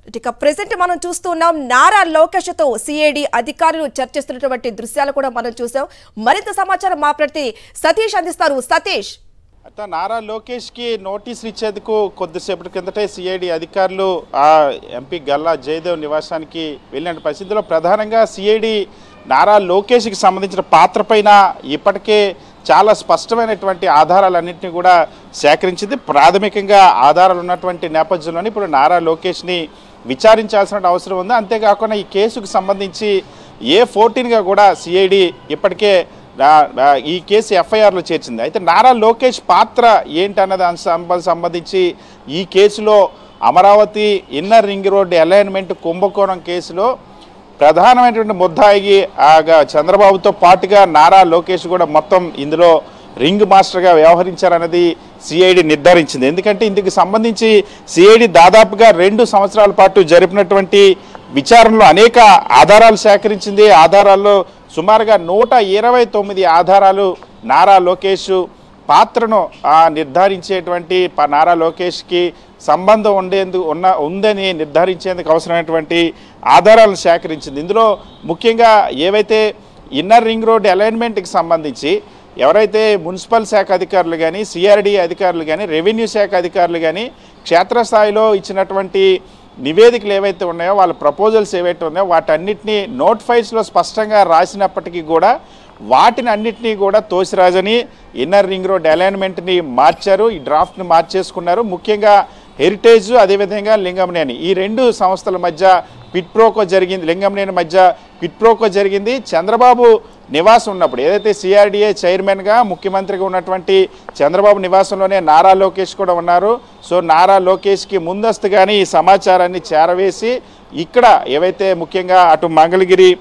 ఇక ప్రెసెంట్ మనం చూస్తున్నాం నారా లోకేష్తో సిఐడి అధికారులు చర్చిస్తున్నటువంటి దృశ్యాలు కూడా మనం చూసాం మరింత సమాచారం మా ప్రతి సతీష్ అందిస్తారు సతీష్ అట్లా నారా లోకేష్కి నోటీసులు ఇచ్చేందుకు కొద్దిసేపటి కిందటే సిఐడి అధికారులు ఆ ఎంపీ గల్లా జయదేవ్ నివాసానికి వెళ్ళిన పరిస్థితిలో ప్రధానంగా సిఐడి నారా లోకేష్కి సంబంధించిన పాత్ర పైన ఇప్పటికే చాలా స్పష్టమైనటువంటి ఆధారాలన్నింటినీ కూడా సేకరించింది ప్రాథమికంగా ఆధారాలు ఉన్నటువంటి నేపథ్యంలోనే ఇప్పుడు నారా లోకేష్ని విచారించాల్సిన అవసరం ఉంది అంతేకాకుండా ఈ కేసుకు సంబంధించి ఏ ఫోర్టీన్గా కూడా సిఐడి ఇప్పటికే రా- రా- ఈ కేసు ఎఫ్ఐఆర్లో చేర్చింది అయితే నారా లోకేష్ పాత్ర ఏంటన్నది దానికి సంబ- సంబంధించి ఈ కేసులో Amaravati inner ring road alignment కుంభకోణం కేసులో ప్రధానమైనటువంటి ముద్దాయికి ఆగా చంద్రబాబుతో పాటుగా నారా లోకేష్ కూడా మొత్తం ఇందులో రింగ్ మాస్టర్గా వ్యవహరించారన్నది సిఐడి నిర్ధారించింది ఎందుకంటే ఇందుకు సంబంధించి సిఐడి దాదాపుగా రెండు సంవత్సరాల పాటు జరిపినటువంటి విచారణలో అనేక ఆధారాలు సేకరించింది ఆధారాల్లో సుమారుగా నూట ఇరవై తొమ్మిది ఆధారాలు నారా లోకేష్ పాత్రను ఆ, నిర్ధారించేటువంటి ప- నారా లోకేష్కి సంబంధం ఉండేందుకు ఉన్న ఉందని నిర్ధారించేందుకు అవసరమైనటువంటి ఆధారాలను సేకరించింది ఇందులో ముఖ్యంగా ఏవైతే ఇన్నర్ రింగ్ రోడ్ అలైన్మెంట్కి సంబంధించి ఎవరైతే మున్సిపల్ శాఖ అధికారులు కానీ సిఆర్డి అధికారులు కానీ రెవెన్యూ శాఖ అధికారులు కానీ క్షేత్రస్థాయిలో ఇచ్చినటువంటి నివేదికలు ఏవైతే ఉన్నాయో వాళ్ళ ప్రపోజల్స్ ఏవైతే ఉన్నాయో వాటన్నిటినీ నోట్ ఫైల్స్లో స్పష్టంగా రాసినప్పటికీ కూడా వాటిని అన్నిటినీ కూడా తోసిరాజని ఇన్నర్ రింగ్ రోడ్ అలైన్మెంట్ని మార్చారు ఈ డ్రాఫ్ట్ని మార్చేసుకున్నారు ముఖ్యంగా హెరిటేజ్ అదేవిధంగా లింగంనేని ఈ రెండు సంస్థల మధ్య పిట్ ప్రోకో జరిగింది లింగంనేని మధ్య పిట్ ప్రోకో జరిగింది చంద్రబాబు నివాసం ఉన్నప్పుడు ఏదైతే సిఆర్డిఏ చైర్మన్గా ముఖ్యమంత్రిగా ఉన్నటువంటి చంద్రబాబు నివాసంలోనే నారా లోకేష్ కూడా ఉన్నారు సో నారా లోకేష్కి ముందస్తుగానే ఈ సమాచారాన్ని చేరవేసి ఇక్కడ ఏవైతే ముఖ్యంగా అటు మంగళగిరి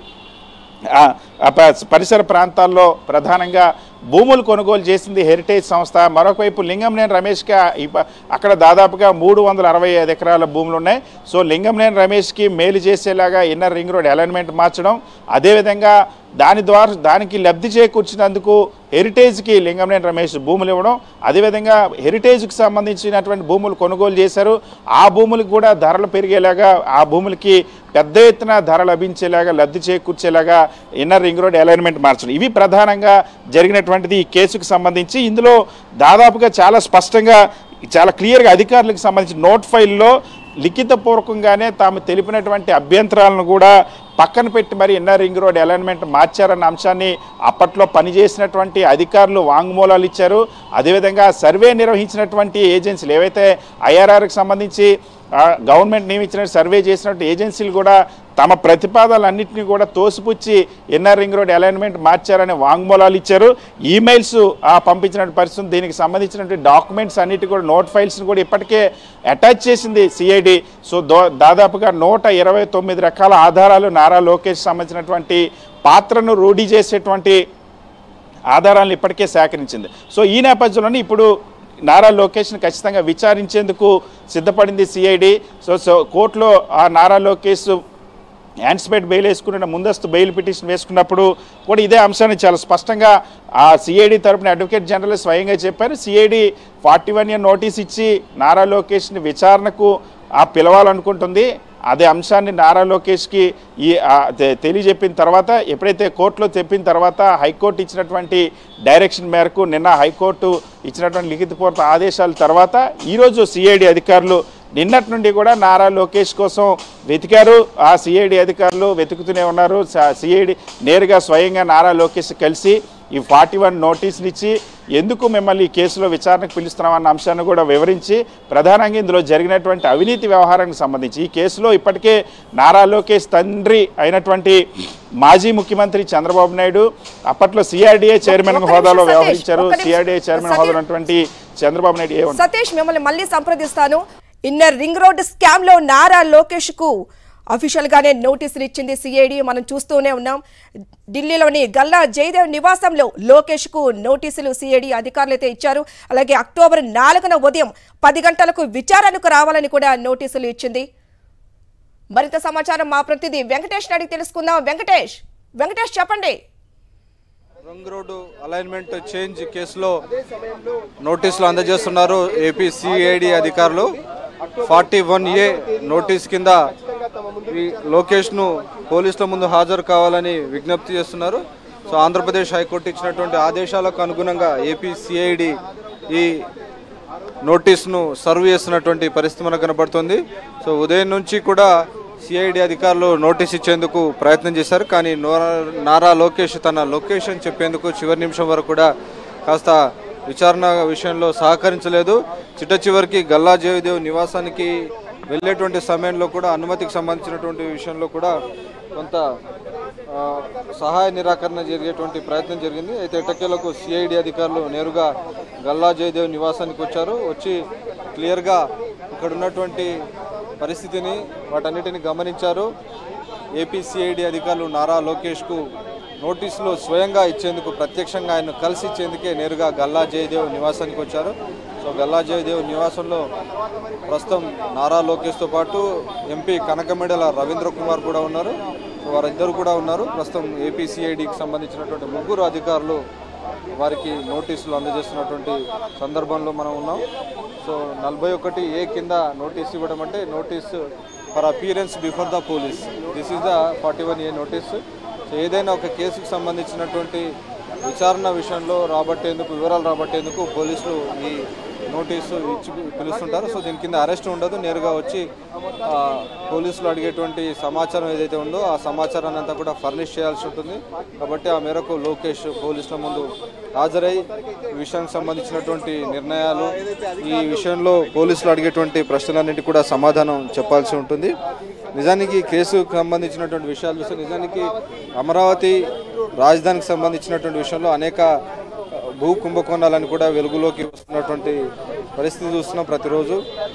ఆ, ఆ ప- పరిసర ప్రాంతాల్లో ప్రధానంగా భూములు కొనుగోలు చేసింది హెరిటేజ్ సంస్థ మరొక వైపు లింగంనేని రమేష్కి ఆ- ఈ ప- అక్కడ దాదాపుగా మూడు వందల అరవై ఐదు ఎకరాల భూములు ఉన్నాయి సో లింగంనేని రమేష్కి మేలు చేసేలాగా ఇన్నర్ రింగ్ రోడ్ అలైన్మెంట్ మార్చడం అదేవిధంగా దాని ద్వారా దానికి లబ్ధి చేకూర్చినందుకు హెరిటేజ్కి లింగంనేని రమేష్ భూములు ఇవ్వడం అదేవిధంగా హెరిటేజ్కి సంబంధించినటువంటి భూములు కొనుగోలు చేశారు ఆ భూములకు కూడా ధరలు పెరిగేలాగా ఆ భూములకి పెద్ద ఎత్తున ధర లభించేలాగా లబ్ధి చేకూర్చేలాగా ఇన్నర్ రింగ్ రోడ్ అలైన్మెంట్ మార్చడం ఇవి ప్రధానంగా జరిగినటువంటిది ఈ కేసుకు సంబంధించి ఇందులో దాదాపుగా చాలా స్పష్టంగా చాలా క్లియర్గా అధికారులకు సంబంధించి నోట్ ఫైల్లో లిఖితపూర్వకంగానే తాము తెలిపినటువంటి అభ్యంతరాలను కూడా పక్కన పెట్టి మరి ఇన్నర్ రింగ్ రోడ్ అలైన్మెంట్ మార్చారన్న అంశాన్ని అప్పట్లో పనిచేసినటువంటి అధికారులు వాంగ్మూలాలు ఇచ్చారు అదేవిధంగా సర్వే నిర్వహించినటువంటి ఏజెన్సీలు ఏవైతే ఐఆర్ఆర్కి సంబంధించి ఆ, గవర్నమెంట్ నియమించిన సర్వే చేసినటువంటి ఏజెన్సీలు కూడా తమ ప్రతిపాదనలన్నింటినీ కూడా తోసిపుచ్చి ఎన్ఆర్ రింగ్ రోడ్ అలైన్మెంట్ మార్చారనే వాంగ్మూలాలు ఇచ్చారు ఈమెయిల్స్ ఆ, పంపించిన పరిస్థితి దీనికి సంబంధించినటువంటి డాక్యుమెంట్స్ అన్నిటి కూడా నోట్ ఫైల్స్ని కూడా ఇప్పటికే అటాచ్ చేసింది సిఐడి సో దో దాదాపుగా నూట ఇరవై తొమ్మిది రకాల ఆధారాలు నారా లోకేష్ సంబంధించినటువంటి పాత్రను రూఢీ చేసేటువంటి ఆధారాలను ఇప్పటికే సేకరించింది సో ఈ నేపథ్యంలోనే ఇప్పుడు నారా లోకేష్ని ఖచ్చితంగా విచారించేందుకు సిద్ధపడింది సిఐడి సో సో కోర్టులో ఆ నారా లోకేష్ యాంటిసిపేట్ బెయిల్ వేసుకున్న ముందస్తు బెయిల్ పిటిషన్ వేసుకున్నప్పుడు కూడా ఇదే అంశాన్ని చాలా స్పష్టంగా ఆ సిఐడి తరపున అడ్వకేట్ జనరల్ స్వయంగా చెప్పారు CID forty one year notice ఇచ్చి నారా లోకేష్ని విచారణకు ఆ పిలవాలనుకుంటుంది అదే అంశాన్ని నారా లోకేష్కి ఈ ఆ, తె- తెలియజెప్పిన తర్వాత ఎప్పుడైతే కోర్టులో చెప్పిన తర్వాత హైకోర్టు ఇచ్చినటువంటి డైరెక్షన్ మేరకు నిన్న హైకోర్టు ఇచ్చినటువంటి లిఖితపూర్వక ఆదేశాల తర్వాత ఈరోజు సిఐడి అధికారులు నిన్నటి నుండి కూడా నారా లోకేష్ కోసం వెతికారు ఆ సిఐడి అధికారులు వెతుకుతూనే ఉన్నారు సిఐడి నేరుగా స్వయంగా నారా లోకేష్ కలిసి ఈ ఫార్టీ వన్ నోటీసులు ఇచ్చి ఎందుకు మిమ్మల్ని ఈ కేసులో విచారణకు పిలుస్తున్నామన్న అంశాన్ని కూడా వివరించి ప్రధానంగా ఇందులో జరిగినటువంటి అవినీతి వ్యవహారానికి సంబంధించి ఈ కేసులో ఇప్పటికే నారా లోకేష్ తండ్రి అయినటువంటి మాజీ ముఖ్యమంత్రి చంద్రబాబు నాయుడు అప్పట్లో సిఆర్డీఏ చైర్మన్ ఒక్క నిమిషం హోదాలో సతీష్, వ్యవహరించారు ఒక్క నిమిషం. CRDA chairman Satish. హోదాలో ఉన్నటువంటి చంద్రబాబు నాయుడు ఏమన్నారు సతీష్ మిమ్మల్ని మళ్ళీ సంప్రదిస్తాను ఇన్నర్ రింగ్ రోడ్ స్కామ్ లో నారా లోకేష్ కు అఫీషియల్ గానే నోటీసులు ఇచ్చింది సిఐడి మనం చూస్తూనే ఉన్నాం ఢిల్లీలోని గల్లా జయదేవ్ నివాసంలో లోకేష్ కు నోటీసులు సిఐడి అధికారులు అయితే ఇచ్చారు అలాగే అక్టోబర్ నాలుగున ఉదయం పది గంటలకు విచారణకు రావాలని కూడా నోటీసులు ఇచ్చింది మరింత సమాచారం మా ప్రతినిధి వెంకటేష్ అడిగి తెలుసుకుందాం వెంకటేష్ వెంకటేష్ చెప్పండి రంగ్ రోడ్డు అలైన్మెంట్ చేంజ్ కేసులో నోటీసులు అందజేస్తున్నారు ఏపీ సిఐడి అధికారులు ఫార్టీ వన్ ఏ నోటీస్ కింద ఈ లోకేష్ను పోలీసుల ముందు హాజరు కావాలని విజ్ఞప్తి చేస్తున్నారు సో ఆంధ్రప్రదేశ్ హైకోర్టు ఇచ్చినటువంటి ఆదేశాలకు అనుగుణంగా ఏపీ సిఐడి ఈ నోటీస్ను సర్వ్ చేస్తున్నటువంటి పరిస్థితి మనకు కనబడుతుంది సో ఉదయం నుంచి కూడా సిఐడి అధికారులు నోటీస్ ఇచ్చేందుకు ప్రయత్నం చేశారు కానీ నోరా- నారా లోకేష్ తన లొకేషన్ చెప్పేందుకు చివరి నిమిషం వరకు కూడా కాస్త విచారణ విషయంలో సహకరించలేదు చిట్ట చివరికి గల్లా జయదేవ్ నివాసానికి వెళ్ళేటువంటి సమయంలో కూడా అనుమతికి సంబంధించినటువంటి విషయంలో కూడా కొంత ఆ, సహాయ నిరాకరణ జరిగేటువంటి ప్రయత్నం జరిగింది అయితే ఎట్టకేలకు సిఐడి అధికారులు నేరుగా గల్లా జయదేవ్ నివాసానికి వచ్చారు వచ్చి క్లియర్గా ఇక్కడ ఉన్నటువంటి పరిస్థితిని వాటన్నిటిని గమనించారు ఏపీ సిఐడి అధికారులు నారా లోకేష్కు నోటీసులు స్వయంగా ఇచ్చేందుకు ప్రత్యక్షంగా ఆయన కలిసి ఇచ్చేందుకే నేరుగా గల్లా జయదేవ్ నివాసానికి వచ్చారు సో గల్లా జయదేవ్ నివాసంలో ప్రస్తుతం నారా లోకేష్తో పాటు ఎంపీ కనకమెడల రవీంద్ర కుమార్ కూడా ఉన్నారు సో వారిద్దరు కూడా ఉన్నారు ప్రస్తుతం ఏపీ సిఐడికి సంబంధించినటువంటి ముగ్గురు అధికారులు వారికి నోటీసులు అందజేస్తున్నటువంటి సందర్భంలో మనం ఉన్నాం సో నలభై ఒకటి ఏ కింద నోటీస్ ఇవ్వడం అంటే notice for appearance before the police this is the forty one A notice so ఏదైనా ఒక కేసుకు సంబంధించినటువంటి విచారణ విషయంలో రాబట్టేందుకు వివరాలు రాబట్టేందుకు పోలీసులు ఈ నోటీసు ఇచ్చి పిలుస్తుంటారు సో దీని కింద అరెస్ట్ ఉండదు నేరుగా వచ్చి ఆ, పోలీసులు అడిగేటువంటి సమాచారం ఏదైతే ఉందో ఆ సమాచారాన్ని అంతా కూడా ఫర్నిష్ చేయాల్సి ఉంటుంది కాబట్టి ఆ మేరకు లోకేష్ పోలీసుల ముందు హాజరై ఈ విషయానికి సంబంధించినటువంటి నిర్ణయాలు ఈ విషయంలో పోలీసులు అడిగేటువంటి ప్రశ్నలన్నింటి కూడా సమాధానం చెప్పాల్సి ఉంటుంది నిజానికి ఈ కేసుకు సంబంధించినటువంటి విషయాలు చూస్తే నిజానికి అమరావతి రాజధానికి సంబంధించినటువంటి విషయంలో అనేక భూ కుంభకోణాలను కూడా వెలుగులోకి వస్తున్నటువంటి పరిస్థితి చూస్తున్నాం ప్రతిరోజు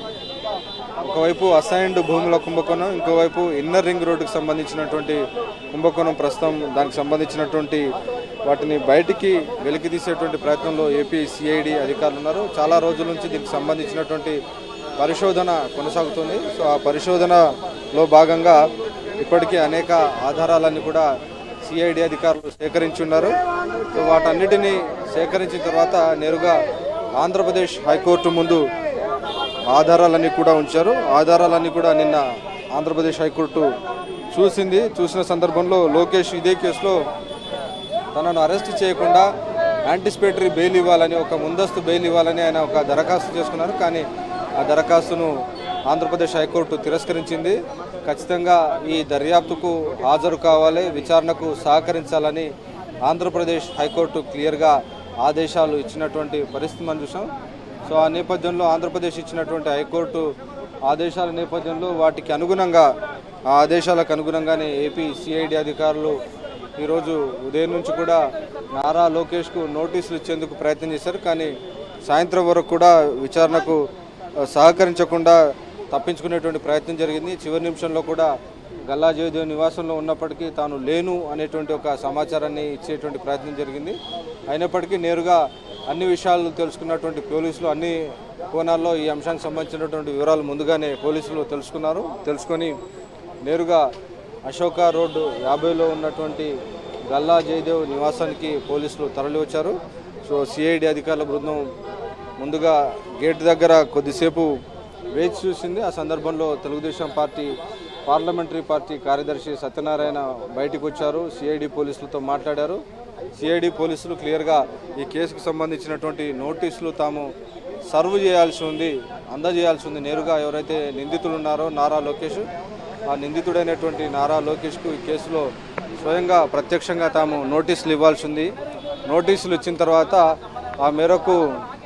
ఒకవైపు అసైన్డ్ భూముల కుంభకోణం ఇంకోవైపు ఇన్నర్ రింగ్ రోడ్డుకి సంబంధించినటువంటి కుంభకోణం ప్రస్తుతం దానికి సంబంధించినటువంటి వాటిని బయటికి వెలికి తీసేటువంటి ప్రయత్నంలో ఏపీ సిఐడి అధికారులు ఉన్నారు చాలా రోజుల నుంచి దీనికి సంబంధించినటువంటి పరిశోధన కొనసాగుతుంది సో ఆ పరిశోధనలో భాగంగా ఇప్పటికీ అనేక ఆధారాలన్నీ కూడా సిఐడి అధికారులు సేకరించి ఉన్నారు సో వాటన్నిటిని సేకరించిన తర్వాత నేరుగా ఆంధ్రప్రదేశ్ హైకోర్టు ముందు ఆధారాలన్నీ కూడా ఉంచారు ఆధారాలన్నీ కూడా నిన్న ఆంధ్రప్రదేశ్ హైకోర్టు చూసింది చూసిన సందర్భంలో లోకేష్ ఇదే కేసులో తనను అరెస్ట్ చేయకుండా యాంటిసిపేటరీ బెయిల్ ఇవ్వాలని ఒక ముందస్తు బెయిల్ ఇవ్వాలని ఆయన ఒక దరఖాస్తు చేసుకున్నారు కానీ ఆ దరఖాస్తును ఆంధ్రప్రదేశ్ హైకోర్టు తిరస్కరించింది ఖచ్చితంగా ఈ దర్యాప్తుకు హాజరు కావాలి విచారణకు సహకరించాలని ఆంధ్రప్రదేశ్ హైకోర్టు క్లియర్గా ఆదేశాలు ఇచ్చినటువంటి పరిస్థితి మనం చూసాం సో ఆ నేపథ్యంలో ఆంధ్రప్రదేశ్ ఇచ్చినటువంటి హైకోర్టు ఆదేశాల నేపథ్యంలో వాటికి అనుగుణంగా ఆ ఆదేశాలకు అనుగుణంగానే ఏపీ సిఐడి అధికారులు ఈరోజు ఉదయం నుంచి కూడా నారా లోకేష్కు నోటీసులు ఇచ్చేందుకు ప్రయత్నం చేశారు కానీ సాయంత్రం వరకు కూడా విచారణకు ఆ, సహకరించకుండా తప్పించుకునేటువంటి ప్రయత్నం జరిగింది చివరి నిమిషంలో కూడా గల్లా జయదేవ్ నివాసంలో ఉన్నప్పటికీ తాను లేను అనేటువంటి ఒక సమాచారాన్ని ఇచ్చేటువంటి ప్రయత్నం జరిగింది అయినప్పటికీ నేరుగా అన్ని విషయాలు తెలుసుకున్నటువంటి పోలీసులు అన్ని కోణాల్లో ఈ అంశానికి సంబంధించినటువంటి వివరాలు ముందుగానే పోలీసులు తెలుసుకున్నారు తెలుసుకొని నేరుగా అశోక రోడ్డు యాభైలో ఉన్నటువంటి గల్లా జయదేవ్ నివాసానికి పోలీసులు తరలి వచ్చారు సో సిఐడి అధికారుల బృందం ముందుగా గేట్ దగ్గర కొద్దిసేపు వేచి చూసింది ఆ సందర్భంలో తెలుగుదేశం పార్టీ పార్లమెంటరీ పార్టీ కార్యదర్శి సత్యనారాయణ బయటికి వచ్చారు సిఐడి పోలీసులతో మాట్లాడారు సిఐడి పోలీసులు క్లియర్గా ఈ కేసుకు సంబంధించినటువంటి నోటీసులు తాము సర్వ్ చేయాల్సి ఉంది అందజేయాల్సి ఉంది నేరుగా ఎవరైతే నిందితులు ఉన్నారో నారా లోకేష్ ఆ నిందితుడైనటువంటి నారా లోకేష్కు ఈ కేసులో స్వయంగా ప్రత్యక్షంగా తాము నోటీసులు ఇవ్వాల్సి ఉంది నోటీసులు ఇచ్చిన తర్వాత ఆ మేరకు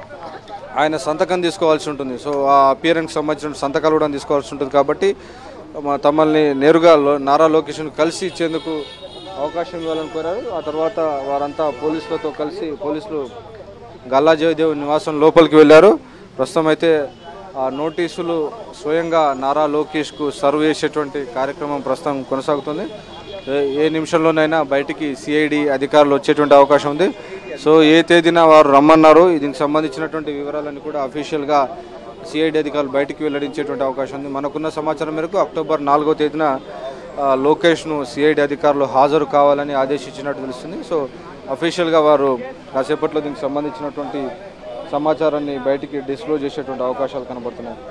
ఆయన సంతకం తీసుకోవాల్సి ఉంటుంది సో ఆ అపియరెన్స్ సంబంధించిన సంతకాలు కూడా తీసుకోవాల్సి ఉంటుంది కాబట్టి మా తమల్ని నేరుగా లో- నారా లోకేష్ను కలిసి ఇచ్చేందుకు అవకాశం ఇవ్వాలని కోరారు ఆ తర్వాత వారంతా పోలీసులతో కలిసి పోలీసులు గల్లా జయదేవ్ నివాసం లోపలికి వెళ్ళారు ప్రస్తుతం అయితే ఆ నోటీసులు స్వయంగా నారా లోకేష్కు సర్వ్ చేసేటువంటి కార్యక్రమం ప్రస్తుతం కొనసాగుతుంది ఏ- ఏ నిమిషంలోనైనా బయటికి సిఐడి అధికారులు వచ్చేటువంటి అవకాశం ఉంది సో ఏ తేదీన వారు రమ్మన్నారు దీనికి సంబంధించినటువంటి వివరాలన్నీ కూడా అఫీషియల్గా సిఐడి అధికారులు బయటికి వెల్లడించేటువంటి అవకాశం ఉంది మనకున్న సమాచారం మేరకు అక్టోబర్ నాలుగో తేదీన ఆ, లోకేష్ను సిఐడి అధికారులు హాజరు కావాలని ఆదేశించినట్టు తెలుస్తుంది సో అఫీషియల్గా వారు కాసేపట్లో దీనికి సంబంధించినటువంటి సమాచారాన్ని బయటికి డిస్క్లోజ్ చేసేటువంటి అవకాశాలు కనబడుతున్నాయి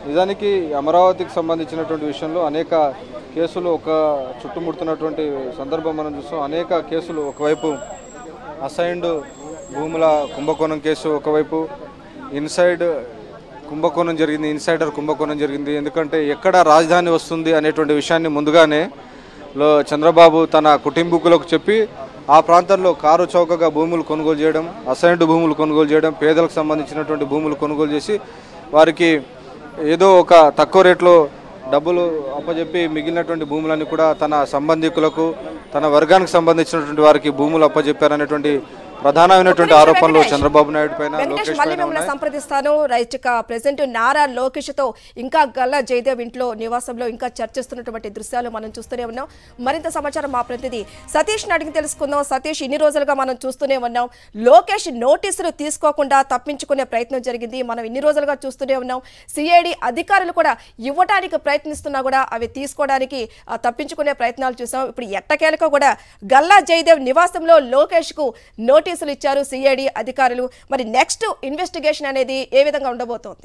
నిజానికి అమరావతికి సంబంధించినటువంటి విషయంలో అనేక కేసులు ఒక చుట్టుముడుతున్నటువంటి సందర్భం మనం చూస్తాం అనేక కేసులు ఒకవైపు అసైన్డ్ భూముల కుంభకోణం కేసు ఒకవైపు ఇన్సైడ్ కుంభకోణం జరిగింది ఇన్సైడర్ కుంభకోణం జరిగింది ఎందుకంటే ఎక్కడ రాజధాని వస్తుంది అనేటువంటి విషయాన్ని ముందుగానే లో చంద్రబాబు తన కుటుంబీకులకు చెప్పి ఆ ప్రాంతంలో కారు చౌకగా భూములు కొనుగోలు చేయడం అసైన్డ్ భూములు కొనుగోలు చేయడం పేదలకు సంబంధించినటువంటి భూములు కొనుగోలు చేసి వారికి ఏదో ఒక తక్కువ రేట్లో డబ్బులు అప్పజెప్పి మిగిలినటువంటి భూములన్నీ కూడా తన సంబంధికులకు తన వర్గానికి సంబంధించినటువంటి వారికి భూములు అప్పజెప్పారనేటువంటి ప్రధానమైనటువంటి ఆరోపణలు చంద్రబాబు నాయుడు పైన వెంకటేష్ లోకేష్ మళ్ళీ పైన మిమ్మల్ని ఉన్నాయి సంప్రదిస్తాను రైట్ ఇక ప్రెసెంట్ నారా లోకేష్ తో ఇంకా గల్లా జయదేవ్ ఇంట్లో నివాసంలో ఇంకా చర్చిస్తున్నటువంటి దృశ్యాలు మనం చూస్తూనే ఉన్నాం మరింత సమాచారం మా ప్రతినిధి సతీష్ అడిగి తెలుసుకుందాం సతీష్ ఇన్ని రోజులుగా మనం చూస్తూనే ఉన్నాం లోకేష్ నోటీసులు తీసుకోకుండా తప్పించుకునే ప్రయత్నం జరిగింది మనం ఇన్ని రోజులుగా చూస్తూనే ఉన్నాం సిఐడి అధికారులు కూడా ఇవ్వడానికి ప్రయత్నిస్తున్నా కూడా అవి తీసుకోవడానికి ఆ, తప్పించుకునే ప్రయత్నాలు చూసాం ఇప్పుడు ఎట్టకేలకు కూడా గల్లా జయదేవ్ నివాసంలో లోకేష్ కు నోటీసులు ఇచ్చారు సిఐడి అధికారులు మరి నెక్స్ట్ ఇన్వెస్టిగేషన్ అనేది ఏ విధంగా ఉండబోతోంది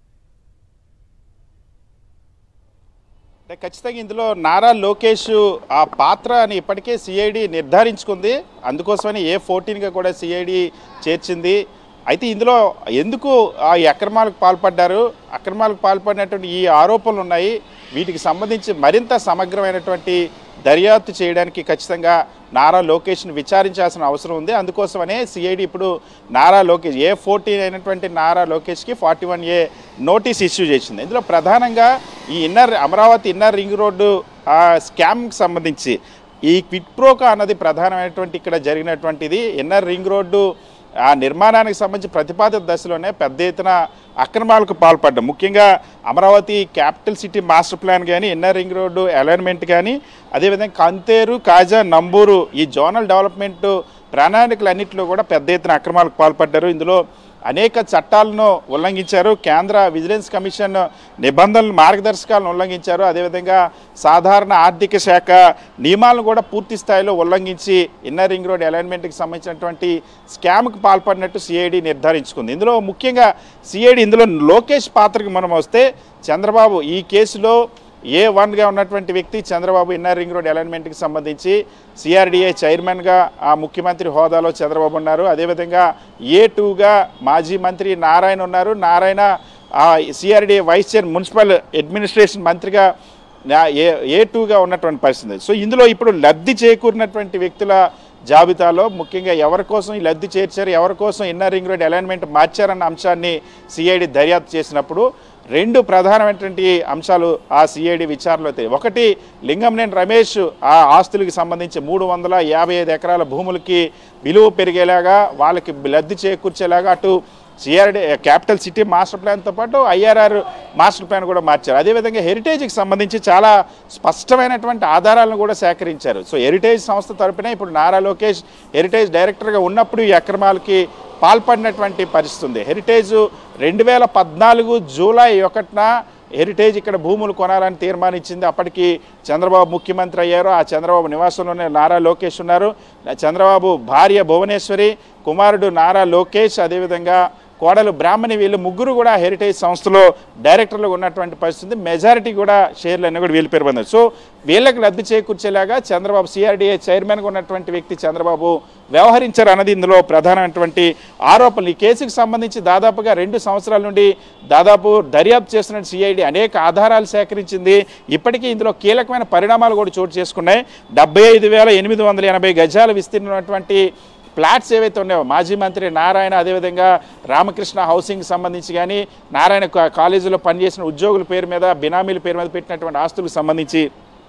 అంటే ఖచ్చితంగా ఇందులో నారా లోకేష్ ఆ పాత్ర అని ఇప్పటికే సిఐడి నిర్ధారించుకుంది అందుకోసమని ఏ ఫోర్టీన్గా కూడా సిఐడి చేర్చింది అయితే ఇందులో ఎందుకు ఆ ఈ అక్రమాలకు పాల్పడ్డారు అక్రమాలకు పాల్పడినటువంటి ఈ ఆరోపణలు ఉన్నాయి వీటికి సంబంధించి మరింత సమగ్రమైనటువంటి దర్యాప్తు చేయడానికి ఖచ్చితంగా నారా లోకేష్ను విచారించాల్సిన అవసరం ఉంది అందుకోసమనే సిఐడి ఇప్పుడు నారా లోకేష్ ఏ ఫోర్టీన్ అయినటువంటి నారా లోకేష్కి forty one A notice issue చేసింది ఇందులో ప్రధానంగా ఈ inner Amaravati inner ring road ఆ స్కామ్కి సంబంధించి ఈ క్విట్ ప్రోకా అన్నది ప్రధానమైనటువంటి ఇక్కడ జరిగినటువంటిది ఇన్నర్ రింగ్ రోడ్డు ఆ నిర్మాణానికి సంబంధించి ప్రతిపాదిత దశలోనే పెద్ద ఎత్తున అక్రమాలకు పాల్పడ్డం ముఖ్యంగా Amaravati capital city master plan కానీ ఇన్నర్ రింగ్ రోడ్డు అలైన్మెంట్ కానీ అదేవిధంగా కంతేరు కాజా నంబూరు ఈ జోనల్ డెవలప్మెంట్ ప్రణాళికలన్నింటిలో కూడా పెద్ద ఎత్తున అక్రమాలకు పాల్పడ్డారు ఇందులో అనేక చట్టాలను ఉల్లంఘించారు కేంద్ర విజిలెన్స్ కమిషన్ నిబంధనలు మార్గదర్శకాలను ఉల్లంఘించారు అదేవిధంగా సాధారణ ఆర్థిక శాఖ నియమాలను కూడా పూర్తి స్థాయిలో ఉల్లంఘించి ఇన్నర్ రింగ్ రోడ్ అలైన్మెంట్కి సంబంధించినటువంటి స్కామ్కి పాల్పడినట్టు సిఐడి నిర్ధారించుకుంది ఇందులో ముఖ్యంగా సిఐడి ఇందులో లోకేష్ పాత్రకు మనం వస్తే చంద్రబాబు ఈ కేసులో ఏ వన్గా ఉన్నటువంటి వ్యక్తి చంద్రబాబు ఇన్నర్ రింగ్ రోడ్ అలైన్మెంట్కి సంబంధించి సిఆర్డిఏ చైర్మన్గా ఆ ముఖ్యమంత్రి హోదాలో చంద్రబాబు ఉన్నారు అదేవిధంగా ఏ టూగా మాజీ మంత్రి నారాయణ ఉన్నారు Narayana CRDA vice chair municipal administration మంత్రిగా నా- ఏ ఏ టూగా ఉన్నటువంటి పరిస్థితి సో ఇందులో ఇప్పుడు లబ్ధి చేకూరినటువంటి వ్యక్తుల జాబితాలో ముఖ్యంగా ఎవరి కోసం ఈ లబ్ధి చేర్చారు ఎవరి కోసం ఇన్నర్ రింగ్ రోడ్ అలైన్మెంట్ మార్చారన్న అంశాన్ని సిఐడి దర్యాప్తు చేసినప్పుడు రెండు ప్రధానమైనటువంటి అంశాలు ఆ సిఐడి విచారణలో తేలి ఒకటి లింగంనేని రమేష్ ఆ ఆస్తులకి సంబంధించి మూడు వందల యాభై ఐదు ఎకరాల భూములకి విలువ పెరిగేలాగా వాళ్ళకి లబ్ధి చేకూర్చేలాగా అటు సిఆర్డి క్యాపిటల్ సిటీ మాస్టర్ ప్లాన్తో పాటు ఐఆర్ఆర్ మాస్టర్ ప్లాన్ కూడా మార్చారు అదేవిధంగా హెరిటేజ్కి సంబంధించి చాలా స్పష్టమైనటువంటి ఆధారాలను కూడా సేకరించారు సో హెరిటేజ్ సంస్థ తరపున ఇప్పుడు నారా లోకేష్ హెరిటేజ్ డైరెక్టర్గా ఉన్నప్పుడు ఈ అక్రమాలకి పాల్పడినటువంటి పరిస్థితి ఉంది హెరిటేజ్ రెండు వేల పద్నాలుగు జూలై ఒకటిన హెరిటేజ్ ఇక్కడ భూములు కొనాలని తీర్మానించింది అప్పటికి చంద్రబాబు ముఖ్యమంత్రి అయ్యారు ఆ చంద్రబాబు నివాసంలోనే నారా లోకేష్ ఉన్నారు చంద్రబాబు భార్య భువనేశ్వరి కుమారుడు నారా లోకేష్ అదేవిధంగా కోడలు బ్రాహ్మణి వీళ్ళు ముగ్గురు కూడా హెరిటేజ్ సంస్థలో డైరెక్టర్లు ఉన్నటువంటి పరిస్థితి మెజారిటీ కూడా షేర్లు అన్నీ కూడా వీళ్ళు పేరు పొందారు సో వీళ్ళకి లబ్ధి చేకూర్చేలాగా చంద్రబాబు సిఆర్డీఏ చైర్మన్గా ఉన్నటువంటి వ్యక్తి చంద్రబాబు వ్యవహరించారు అన్నది ఇందులో ప్రధానమైనటువంటి ఆరోపణలు ఈ కేసుకు సంబంధించి దాదాపుగా రెండు సంవత్సరాల నుండి దాదాపు దర్యాప్తు చేస్తున్న సిఐడి అనేక ఆధారాలు సేకరించింది ఇప్పటికీ ఇందులో కీలకమైన పరిణామాలు కూడా చోటు చేసుకున్నాయి డెబ్బై ఐదు వేల ఎనిమిది వందల ఎనభై గజాలు విస్తీర్ణమైనటువంటి ఫ్లాట్స్ ఏవైతే ఉన్నాయో మాజీ మంత్రి నారాయణ అదేవిధంగా రామకృష్ణ హౌసింగ్ సంబంధించి కానీ నారాయణ కా- కాలేజీలో పనిచేసిన ఉద్యోగుల పేరు మీద బినామీల పేరు మీద పెట్టినటువంటి ఆస్తులకు సంబంధించి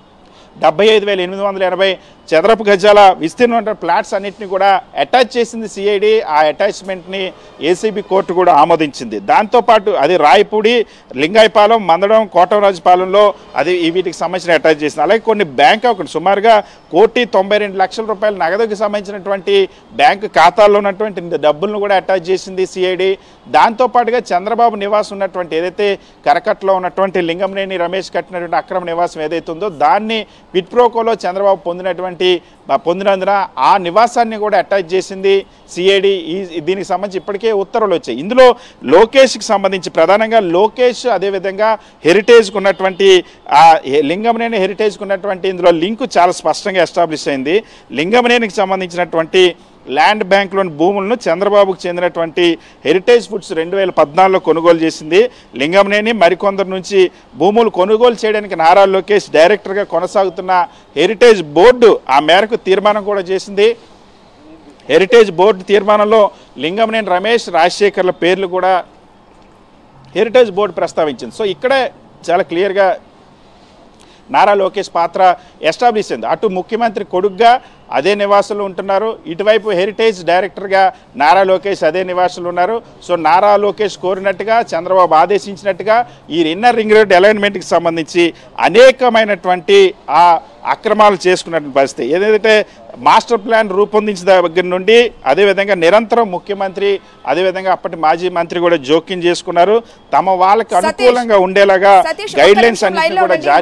డెబ్బై ఐదు వేల ఎనిమిది వందల ఎనభై చదరపు గజాల విస్తీర్ణ ఫ్లాట్స్ అన్నింటినీ కూడా అటాచ్ చేసింది సిఐడి ఆ అటాచ్మెంట్ని ఏసీబీ కోర్టు కూడా ఆమోదించింది దాంతోపాటు అది రాయపూడి లింగాయపాలెం మందడం కోటరాజుపాలెంలో అది ఈ వీటికి సంబంధించిన అటాచ్ చేసింది అలాగే కొన్ని బ్యాంక్ అకౌంట్ సుమారుగా కోటి తొంభై రెండు లక్షల రూపాయల నగదుకి సంబంధించినటువంటి బ్యాంకు ఖాతాల్లో ఉన్నటువంటి డబ్బులను కూడా అటాచ్ చేసింది సిఐడి దాంతోపాటుగా చంద్రబాబు నివాసం ఉన్నటువంటి ఏదైతే కరకట్లో ఉన్నటువంటి లింగంనేని రమేష్ కట్టినటువంటి అక్రమ నివాసం ఏదైతే ఉందో దాన్ని విట్ప్రోకోలో చంద్రబాబు పొందినటువంటి ఆ, పొందినందున ఆ నివాసాన్ని కూడా అటాచ్ చేసింది సిఐడి ఈ దీనికి సంబంధించి ఇప్పటికే ఉత్తర్వులు వచ్చాయి ఇందులో లోకేష్కి సంబంధించి ప్రధానంగా లోకేష్ అదేవిధంగా హెరిటేజ్కి ఉన్నటువంటి ఆ హె- లింగమనేని హెరిటేజ్కి ఉన్నటువంటి ఇందులో లింకు చాలా స్పష్టంగా ఎస్టాబ్లిష్ అయింది లింగమనేనికి సంబంధించినటువంటి ల్యాండ్ బ్యాంక్లోని భూములను చంద్రబాబుకు చెందినటువంటి హెరిటేజ్ ఫుడ్స్ రెండు వేల పద్నాలుగులో కొనుగోలు చేసింది లింగంనేని మరికొందరు నుంచి భూములు కొనుగోలు చేయడానికి నారా లోకేష్ డైరెక్టర్గా కొనసాగుతున్న హెరిటేజ్ బోర్డు ఆ మేరకు తీర్మానం కూడా చేసింది హెరిటేజ్ బోర్డు తీర్మానంలో లింగంనేని రమేష్ రాజశేఖర్ల పేర్లు కూడా హెరిటేజ్ బోర్డు ప్రస్తావించింది సో ఇక్కడే చాలా క్లియర్గా నారా లోకేష్ పాత్ర ఎస్టాబ్లిష్ అయింది అటు ముఖ్యమంత్రి కొడుగ్గా అదే నివాసులు ఉంటున్నారు ఇటువైపు హెరిటేజ్ డైరెక్టర్గా నారా లోకేష్ అదే నివాసులు ఉన్నారు సో నారా లోకేష్ కోరినట్టుగా చంద్రబాబు ఆదేశించినట్టుగా ఈ ఇన్నర్ రింగ్ రోడ్ అలైన్మెంట్కి సంబంధించి అనేకమైనటువంటి ఆ అక్రమాలు చేసుకున్నటువంటి పరిస్థితి ఏదైతే మాస్టర్ ప్లాన్ రూపొందించిన దగ్గర నుండి అదేవిధంగా నిరంతరం ముఖ్యమంత్రి అదేవిధంగా అప్పటి మాజీ మంత్రి కూడా జోక్యం చేసుకున్నారు తమ వాళ్ళకి సతీష్, అనుకూలంగా ఉండేలాగా సతీష్, ఒక్క గైడ్ లైన్స్ నిమిషం అన్నింటినీ లైన్లో కూడా ఉండండి. జారీ